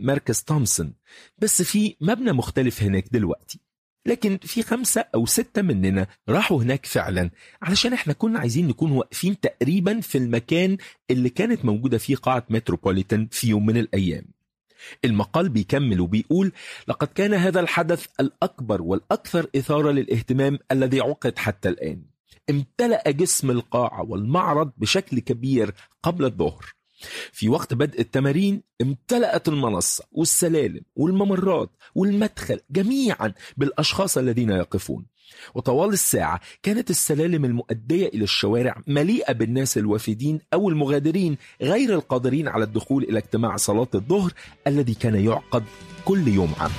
مركز تومسون بس في مبنى مختلف هناك دلوقتي لكن في خمسة أو ستة مننا راحوا هناك فعلا علشان احنا كنا عايزين نكون واقفين تقريبا في المكان اللي كانت موجودة فيه قاعة متروبوليتان في يوم من الأيام المقال بيكمل وبيقول لقد كان هذا الحدث الأكبر والأكثر إثارة للاهتمام الذي عقد حتى الآن امتلأ جسم القاعة والمعرض بشكل كبير قبل الظهر في وقت بدء التمارين امتلأت المنصة والسلالم والممرات والمدخل جميعا بالأشخاص الذين يقفون وطوال الساعة كانت السلالم المؤدية إلى الشوارع مليئة بالناس الوافدين أو المغادرين غير القادرين على الدخول إلى اجتماع صلاة الظهر الذي كان يعقد كل يوم عام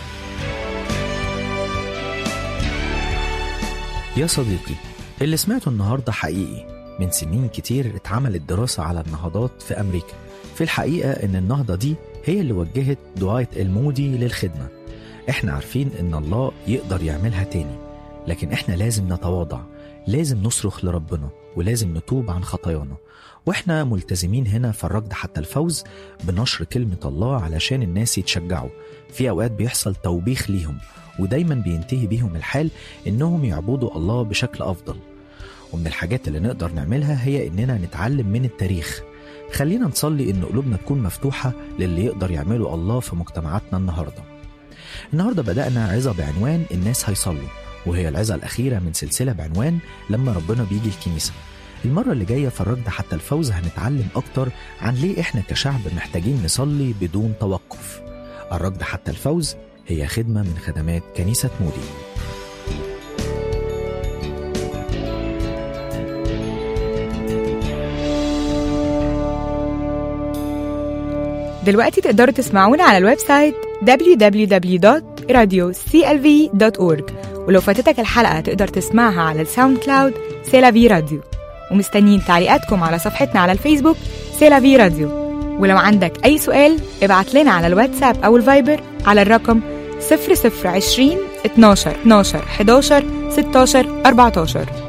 يا صديقي اللي سمعته النهاردة حقيقي من سنين كتير اتعملت دراسة على النهضات في أمريكا في الحقيقة إن النهضة دي هي اللي وجهت دعاية المودي للخدمة احنا عارفين إن الله يقدر يعملها تاني لكن احنا لازم نتواضع لازم نصرخ لربنا ولازم نتوب عن خطايانا واحنا ملتزمين هنا في الركض حتى الفوز بنشر كلمة الله علشان الناس يتشجعوا في أوقات بيحصل توبيخ ليهم ودايما بينتهي بيهم الحال إنهم يعبدوا الله بشكل أفضل ومن الحاجات اللي نقدر نعملها هي إننا نتعلم من التاريخ خلينا نصلي إن قلوبنا تكون مفتوحة للي يقدر يعمله الله في مجتمعاتنا النهاردة النهاردة بدأنا عظة بعنوان الناس هيصلوا وهي العظة الأخيرة من سلسلة بعنوان لما ربنا بيجي الكنيسة المرة اللي جاية في الركض حتى الفوز هنتعلم أكتر عن ليه إحنا كشعب محتاجين نصلي بدون توقف الركض حتى الفوز هي خدمة من خدمات كنيسة مودي دلوقتي تقدروا تسمعونا على الويب سايت www.radioclv.org ولو فاتتك الحلقة تقدر تسمعها على الساوند كلاود سيلافي راديو ومستنيين تعليقاتكم على صفحتنا على الفيسبوك سيلافي راديو ولو عندك أي سؤال ابعت لنا على الواتساب أو الفايبر على الرقم 0020 12 12 11 16 14